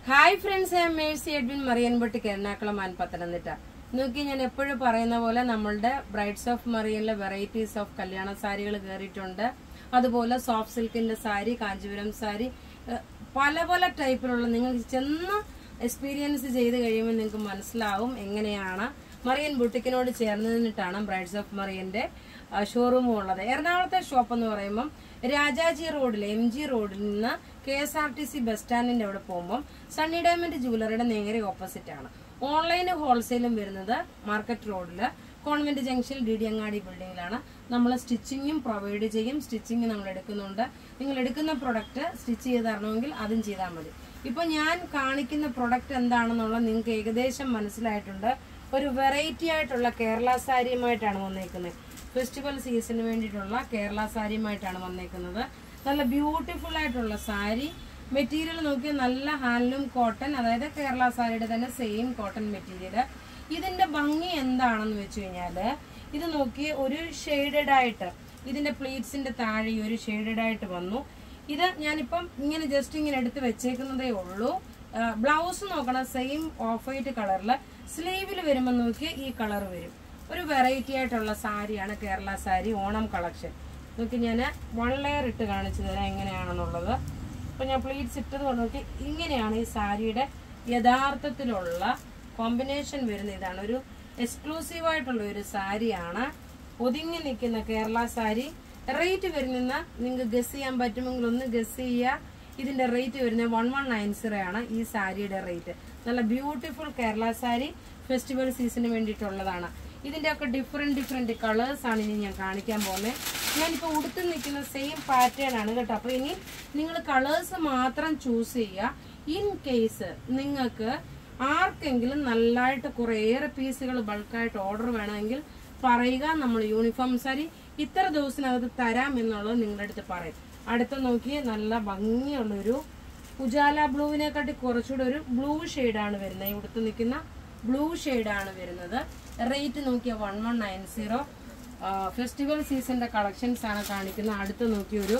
hi friends I Mercy Edwin Marian boutique Ernakulam and Pathanamthitta നോക്കി ഞാൻ എപ്പോഴും പറയുന്ന പോലെ നമ്മളുടെ ബ്രൈഡ്സ് ഓഫ് മറിയനിലെ വെറൈറ്റീസ് ഓഫ് കല്യാണ സാരികൾ കയറിയിട്ടുണ്ട് അതുപോലെ സോഫ്റ്റ് സിൽക്കിന്റെ സാരി കാഞ്ചീപുരം സാരി ഏഹ്, പല പല ടൈപ്പിലുള്ള നിങ്ങൾ ചെന്ന് എക്സ്പീരിയൻസ് ചെയ്ത് കഴിയുമ്പോൾ നിങ്ങൾക്ക് മനസ്സിലാവും എങ്ങനെയാണ് മറിയൻ ബുട്ടിക്കിനോട് ചേർന്ന് നിന്നിട്ടാണ് ബ്രൈഡ്സ് ഓഫ് മറിയന്റെ ഷോറൂമും ഉള്ളത് എറണാകുളത്തെ ഷോപ്പ് എന്ന് പറയുമ്പം രാജാജി റോഡിൽ എം ജി റോഡിൽ നിന്ന് K S R T C bus സ്റ്റാൻഡിന്റെ അവിടെ പോകുമ്പം സണ്ണി ഡയമണ്ട് ജുവലറിയുടെ നേരെ ഓപ്പോസിറ്റ് ആണ് ഓൺലൈൻ ഹോൾസെയിലും വരുന്നത് മാർക്കറ്റ് റോഡില് കോൺവെന്റ് ജംഗ്ഷൻ ഡി ഡി അങ്ങാടി ബിൽഡിങ്ങിലാണ് നമ്മൾ സ്റ്റിച്ചിങ്ങും പ്രൊവൈഡ് ചെയ്യും സ്റ്റിച്ചിങ് നമ്മൾ എടുക്കുന്നുണ്ട് നിങ്ങൾ എടുക്കുന്ന പ്രൊഡക്റ്റ് സ്റ്റിച്ച് ചെയ്ത് തരണമെങ്കിൽ അതും ചെയ്താൽ മതി ഇപ്പൊ ഞാൻ കാണിക്കുന്ന പ്രൊഡക്റ്റ് എന്താണെന്നുള്ളത് നിങ്ങൾക്ക് ഏകദേശം മനസ്സിലായിട്ടുണ്ട് ഒരു വെറൈറ്റി ആയിട്ടുള്ള കേരള സാരിയുമായിട്ടാണ് വന്നേക്കുന്നത് ഫെസ്റ്റിവൽ സീസണിന് വേണ്ടിയിട്ടുള്ള കേരള സാരിയുമായിട്ടാണ് വന്നേക്കുന്നത് നല്ല ബ്യൂട്ടിഫുൾ ആയിട്ടുള്ള സാരി മെറ്റീരിയൽ നോക്കിയാൽ നല്ല ഹാൻഡ്ലൂം കോട്ടൺ അതായത് കേരള സാരിയുടെ തന്നെ സെയിം കോട്ടൺ മെറ്റീരിയൽ ഇതിന്റെ ഭംഗി എന്താണെന്ന് വെച്ച് കഴിഞ്ഞാല് ഇത് നോക്കി ഒരു ഷെയ്ഡഡ് ആയിട്ട് ഇതിന്റെ പ്ലീറ്റ്സിന്റെ താഴെ ഈ ഒരു ഷെയ്ഡഡ് ആയിട്ട് വന്നു ഇത് ഞാനിപ്പം ഇങ്ങനെ ജസ്റ്റ് ഇങ്ങനെ എടുത്ത് വെച്ചേക്കുന്നതേ ഉള്ളൂ ബ്ലൗസ് നോക്കണം സെയിം ഓഫ് വൈറ്റ് കളറിൽ സ്ലീവിൽ വരുമ്പോൾ നോക്കി ഈ കളർ വരും ഒരു വെറൈറ്റി ആയിട്ടുള്ള സാരിയാണ് കേരള സാരി ഓണം കളക്ഷൻ നോക്കി ഞാൻ വൺ ലെയർ ഇട്ട് കാണിച്ചു തരാം എങ്ങനെയാണെന്നുള്ളത് അപ്പൊ ഞാൻ പ്ലീറ്റ്സ് ഇട്ടത് കൊണ്ട് നോക്കി ഇങ്ങനെയാണ് ഈ സാരിയുടെ യഥാർത്ഥത്തിലുള്ള കോമ്പിനേഷൻ വരുന്ന ഇതാണ് ഒരു എക്സ്ക്ലൂസീവ് ആയിട്ടുള്ള ഒരു സാരിയാണ് ഒതുങ്ങി നിൽക്കുന്ന കേരള സാരി റേറ്റ് വരുന്ന നിങ്ങൾക്ക് ഗസ് ചെയ്യാൻ പറ്റുമെങ്കിൽ ഒന്ന് ഗസ് ചെയ്യുക ഇതിന്റെ റേറ്റ് വരുന്നത് വൺ വൺ നയൻ സീറോ ആണ് ഈ സാരിയുടെ റേറ്റ് നല്ല ബ്യൂട്ടിഫുൾ കേരള സാരി ഫെസ്റ്റിവൽ സീസണിന് വേണ്ടിയിട്ടുള്ളതാണ് ഇതിന്റെ ഒക്കെ ഡിഫറെന്റ് ഡിഫറെന്റ് കളേഴ്സ് ആണ് ഇനി ഞാൻ കാണിക്കാൻ പോകുന്നത് ഞാനിപ്പോൾ ഉടുത്ത് നിൽക്കുന്ന സെയിം പാറ്റേൺ ആണ് കേട്ടോ അപ്പൊ ഇനി നിങ്ങൾ കളേഴ്സ് മാത്രം ചൂസ് ചെയ്യുക ഇൻ കേസ് നിങ്ങൾക്ക് ആർക്കെങ്കിലും നല്ലതായിട്ട് കുറേയേറെ പീസുകൾ ബൾക്കായിട്ട് ഓർഡർ വേണമെങ്കിൽ പറയുക നമ്മൾ യൂണിഫോം സാരി ഇത്ര ദിവസത്തിനകത്ത് തരാം എന്നുള്ളത് നിങ്ങളുടെ അടുത്ത് പറയും അടുത്ത നോക്കി നല്ല ഭംഗിയുള്ളൊരു ഉജാല ബ്ലൂവിനെക്കാട്ടി കുറച്ചുകൂടെ ഒരു ബ്ലൂ ആണ് വരുന്നത് ഇവിടുത്തെ നിൽക്കുന്ന ബ്ലൂ ആണ് വരുന്നത് റേറ്റ് നോക്കിയ one one nine zero festival സീസണിന്റെ കളക്ഷൻസ് ആണ് കാണിക്കുന്നത് അടുത്ത് നോക്കിയ ഒരു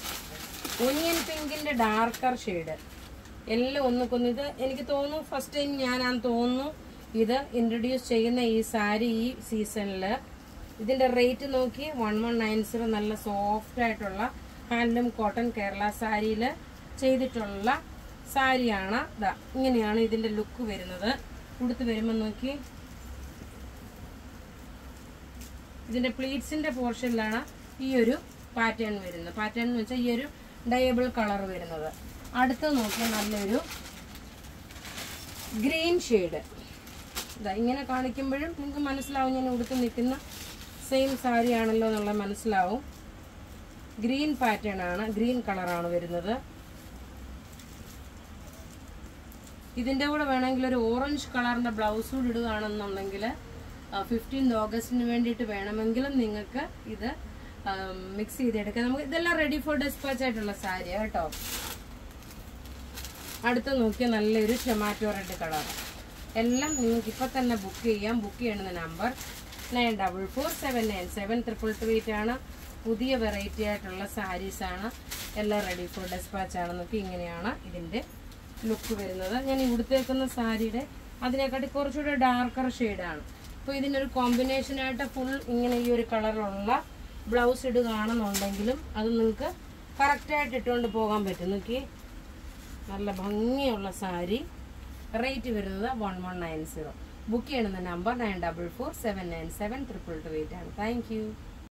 ഒനിയൻ പിങ്കിന്റെ ഡാർക്കർ ഷെയ്ഡ് എല്ലാം ഒന്നുകൊന്ന് ഇത് എനിക്ക് തോന്നുന്നു ഫസ്റ്റ് ടൈം ഞാനാന്ന് തോന്നുന്നു ഇത് ഇൻട്രൊഡ്യൂസ് ചെയ്യുന്ന ഈ സാരി ഈ സീസണിൽ ഇതിന്റെ റേറ്റ് നോക്കി വൺ വൺ നയൻ സീറോ നല്ല സോഫ്റ്റ് ആയിട്ടുള്ള ഹാൻഡ്ലൂം കോട്ടൺ കേരള സാരിയിൽ ചെയ്തിട്ടുള്ള സാരിയാണ് ഇതാ ഇങ്ങനെയാണ് ഇതിന്റെ ലുക്ക് വരുന്നത് ഉടുത്ത് വരുമ്പോൾ നോക്കി ഇതിന്റെ പ്ലീറ്റ്സിന്റെ പോർഷനിലാണ് ഈ ഒരു പാറ്റേൺ വരുന്നത് പാറ്റേൺ എന്ന് വെച്ചാൽ ഈ ഒരു ഡയബിൾ കളർ വരുന്നത് അടുത്ത് നോക്കിയാൽ നല്ലൊരു ഗ്രീൻ ഷെയ്ഡ് ഇതാ ഇങ്ങനെ കാണിക്കുമ്പോഴും നിങ്ങൾക്ക് മനസ്സിലാവും ഞാൻ ഉടുത്ത് നിൽക്കുന്ന സെയിം സാരി ആണല്ലോ എന്നുള്ളത് മനസ്സിലാവും ഗ്രീൻ പാറ്റേൺ ആണ് ഗ്രീൻ കളറാണ് വരുന്നത് ഇതിന്റെ കൂടെ വേണമെങ്കിൽ ഒരു ഓറഞ്ച് കളറിന്റെ ബ്ലൗസ് കൂടി ഇടുകയാണെന്നുണ്ടെങ്കിൽ ഫിഫ്റ്റീൻത് ഓഗസ്റ്റിന് വേണ്ടിയിട്ട് വേണമെങ്കിലും നിങ്ങൾക്ക് ഇത് മിക്സ് ചെയ്തെടുക്കാം നമുക്ക് ഇതെല്ലാം റെഡി ഫോർ ഡെസ്പാച്ച് ആയിട്ടുള്ള സാരിയാണ് കേട്ടോ അടുത്ത് നോക്കിയാൽ നല്ലൊരു ടൊമാറ്റോ റെഡ് കളർ എല്ലാം നിങ്ങൾക്ക് ഇപ്പം തന്നെ ബുക്ക് ചെയ്യാം ബുക്ക് ചെയ്യുന്ന number nine double four seven nine seven triple two eight ആണ് പുതിയ വെറൈറ്റി ആയിട്ടുള്ള സാരീസ് ആണ് എല്ലാം റെഡി ഫോർ ഡെസ്പാച്ച് ആണ് നോക്കി ഇങ്ങനെയാണ് ഇതിൻ്റെ ലുക്ക് വരുന്നത് ഞാൻ ഇവിടുത്തേക്കുന്ന സാരിയുടെ അതിനെക്കാട്ടി കുറച്ചുകൂടെ ഡാർക്കർ ഷെയ്ഡാണ് അപ്പോൾ ഇതിനൊരു കോമ്പിനേഷനായിട്ട് ഫുൾ ഇങ്ങനെ ഈ ഒരു കളറിലുള്ള ബ്ലൗസ് ഇടുകയാണെന്നുണ്ടെങ്കിലും അത് നിങ്ങൾക്ക് കറക്റ്റായിട്ട് ഇട്ടുകൊണ്ട് പോകാൻ പറ്റും നോക്കി നല്ല ഭംഗിയുള്ള സാരി റേറ്റ് വരുന്നത് one one nine zero book ചെയ്യുന്ന number nine double four seven nine seven triple two eight ആണ് താങ്ക് യു